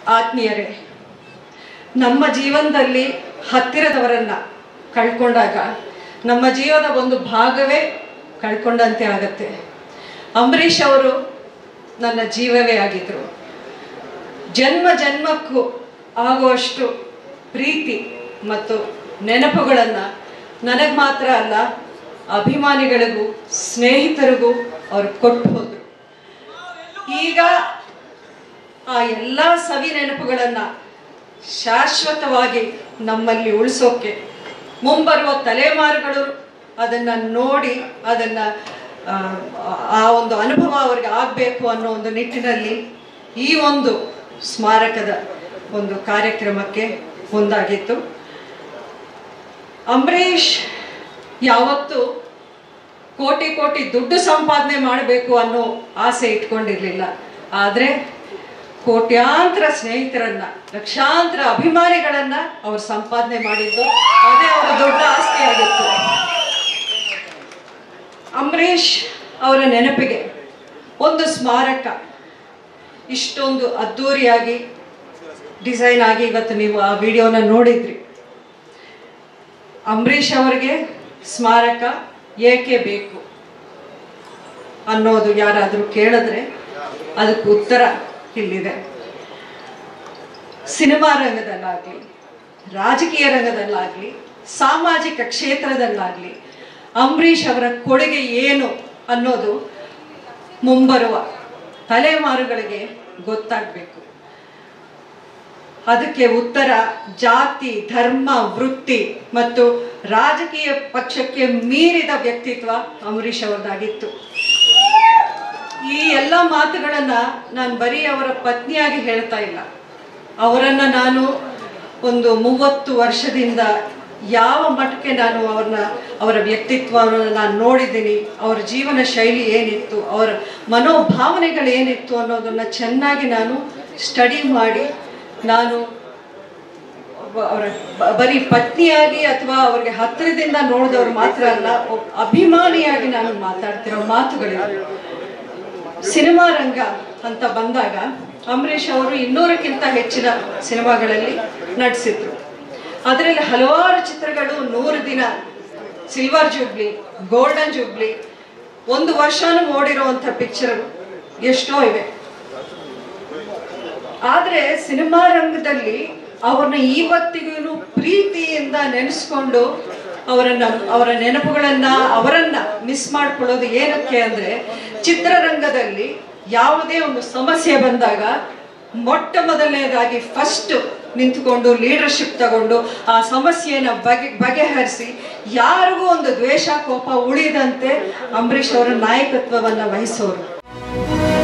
ಆತ್ಮೀಯರೇ ನಮ್ಮ ಜೀವನದಲ್ಲಿ ಹತ್ತಿರದವರನ್ನ ಕಳ್ಕೊಂಡಾಗ ನಮ್ಮ ಜೀವನದ ಒಂದು ಭಾಗವೇ ಕಳ್ಕೊಂಡಂತೆ ಆಗತ್ತೆ ಅಂಬರೀಷ್ ಅವರು ನನ್ನ ಜೀವವೇ ಆಗಿದ್ರು ಜನ್ಮ ಜನ್ಮಕ್ಕೂ ಆಗುವಷ್ಟು ಪ್ರೀತಿ ಮತ್ತು ನೆನಪುಗಳನ್ನು ನನಗೆ ಮಾತ್ರ ಅಲ್ಲ ಅಭಿಮಾನಿಗಳಿಗೂ ಸ್ನೇಹಿತರಿಗೂ ಅವ್ರು ಕೊಟ್ಟು ಹೋದರು ಈಗ ಆ ಎಲ್ಲ ಸವಿ ನೆನಪುಗಳನ್ನು ಶಾಶ್ವತವಾಗಿ ನಮ್ಮಲ್ಲಿ ಉಳಿಸೋಕೆ ಮುಂಬರುವ ತಲೆಮಾರುಗಳು ಅದನ್ನು ನೋಡಿ ಅದನ್ನು ಆ ಒಂದು ಅನುಭವ ಅವ್ರಿಗೆ ಆಗಬೇಕು ಅನ್ನೋ ಒಂದು ನಿಟ್ಟಿನಲ್ಲಿ ಈ ಒಂದು ಸ್ಮಾರಕದ ಒಂದು ಕಾರ್ಯಕ್ರಮಕ್ಕೆ ಮುಂದಾಗಿತ್ತು ಅಂಬರೀಷ್ ಯಾವತ್ತೂ ಕೋಟಿ ಕೋಟಿ ದುಡ್ಡು ಸಂಪಾದನೆ ಮಾಡಬೇಕು ಅನ್ನೋ ಆಸೆ ಇಟ್ಕೊಂಡಿರ್ಲಿಲ್ಲ ಆದರೆ ಕೋಟ್ಯಾಂತರ ಸ್ನೇಹಿತರನ್ನ ಲಕ್ಷಾಂತರ ಅಭಿಮಾನಿಗಳನ್ನ ಅವ್ರು ಸಂಪಾದನೆ ಮಾಡಿದ್ದು ಅದೇ ಅವರ ದೊಡ್ಡ ಆಸ್ತಿ ಆಗಿತ್ತು ಅಂಬರೀಷ್ ಅವರ ನೆನಪಿಗೆ ಒಂದು ಸ್ಮಾರಕ ಇಷ್ಟೊಂದು ಅದ್ಧೂರಿಯಾಗಿ ಡಿಸೈನ್ ಆಗಿ ಇವತ್ತು ನೀವು ಆ ವಿಡಿಯೋನ ನೋಡಿದ್ರಿ ಅಂಬರೀಷ್ ಅವರಿಗೆ ಸ್ಮಾರಕ ಏಕೆ ಬೇಕು ಅನ್ನೋದು ಯಾರಾದರೂ ಕೇಳಿದ್ರೆ ಅದಕ್ಕೆ ಉತ್ತರ ಇಲ್ಲಿದೆ ಸಿನಿಮಾ ರಂಗದಲ್ಲಾಗಲಿ ರಾಜಕೀಯ ರಂಗದಲ್ಲಾಗಲಿ ಸಾಮಾಜಿಕ ಕ್ಷೇತ್ರದಲ್ಲಾಗಲಿ ಅಂಬರೀಷ್ ಅವರ ಕೊಡುಗೆ ಏನು ಅನ್ನೋದು ಮುಂಬರುವ ತಲೆಮಾರುಗಳಿಗೆ ಗೊತ್ತಾಗಬೇಕು ಅದಕ್ಕೆ ಉತ್ತರ ಜಾತಿ ಧರ್ಮ ವೃತ್ತಿ ಮತ್ತು ರಾಜಕೀಯ ಪಕ್ಷಕ್ಕೆ ಮೀರಿದ ವ್ಯಕ್ತಿತ್ವ ಅಂಬರೀಷ್ ಅವರದಾಗಿತ್ತು ಈ ಎಲ್ಲ ಮಾತುಗಳನ್ನ ನಾನು ಬರೀ ಅವರ ಪತ್ನಿಯಾಗಿ ಹೇಳ್ತಾ ಇಲ್ಲ ಅವರನ್ನ ನಾನು ಒಂದು ಮೂವತ್ತು ವರ್ಷದಿಂದ ಯಾವ ಮಟ್ಟಕ್ಕೆ ನಾನು ಅವ್ರನ್ನ ಅವರ ವ್ಯಕ್ತಿತ್ವವನ್ನು ನಾನು ನೋಡಿದ್ದೀನಿ ಅವರ ಜೀವನ ಶೈಲಿ ಏನಿತ್ತು ಅವರ ಮನೋಭಾವನೆಗಳು ಏನಿತ್ತು ಅನ್ನೋದನ್ನ ಚೆನ್ನಾಗಿ ನಾನು ಸ್ಟಡಿ ಮಾಡಿ ನಾನು ಒಬ್ಬ- ಅವರ ಬ- ಬರೀ ಪತ್ನಿಯಾಗಿ ಅಥವಾ ಅವ್ರಿಗೆ ಹತ್ತಿರದಿಂದ ನೋಡಿದವ್ರು ಮಾತ್ರ ಅಲ್ಲ ಒಬ್ಬ ಅಭಿಮಾನಿಯಾಗಿ ನಾನು ಮಾತಾಡ್ತಿರೋ ಮಾತುಗಳಿವೆ ಸಿನಿಮಾ ರಂಗ ಅಂತ ಬಂದಾಗ ಅಂಬರೀಷ್ ಅವರು ಇನ್ನೂರಕ್ಕಿಂತ ಹೆಚ್ಚಿನ ಸಿನಿಮಾಗಳಲ್ಲಿ ನಟಿಸಿದ್ರು ಅದರಲ್ಲಿ ಹಲವಾರು ಚಿತ್ರಗಳು ನೂರು ದಿನ ಸಿಲ್ವರ್ ಜೂಬ್ಲಿ ಗೋಲ್ಡನ್ ಜೂಬ್ಲಿ ಒಂದು ವರ್ಷನೂ ಓಡಿರುವಂಥ ಪಿಕ್ಚರ್ ಎಷ್ಟೋ ಇವೆ ಆದ್ರೆ ಸಿನಿಮಾ ರಂಗದಲ್ಲಿ ಅವ್ರನ್ನ ಇವತ್ತಿಗೂ ಪ್ರೀತಿಯಿಂದ ನೆನೆಸ್ಕೊಂಡು ಅವರನ್ನ ಅವರ ನೆನಪುಗಳನ್ನ ಅವರನ್ನ ಮಿಸ್ ಮಾಡ್ಕೊಳ್ಳೋದು ಏನಕ್ಕೆ ಅಂದ್ರೆ ಚಿತ್ರರಂಗದಲ್ಲಿ ಯಾವುದೇ ಒಂದು ಸಮಸ್ಯೆ ಬಂದಾಗ ಮೊಟ್ಟ ಮೊದಲನೇದಾಗಿ ಫಸ್ಟ್ ನಿಂತುಕೊಂಡು ಲೀಡರ್ಶಿಪ್ ತಗೊಂಡು ಆ ಸಮಸ್ಯೆನ ಬಗೆ ಬಗೆಹರಿಸಿ ಯಾರಿಗೂ ಒಂದು ದ್ವೇಷ ಕೋಪ ಉಳಿದಂತೆ ಅಂಬರೀಷ್ ಅವರ ನಾಯಕತ್ವವನ್ನ ವಹಿಸೋರು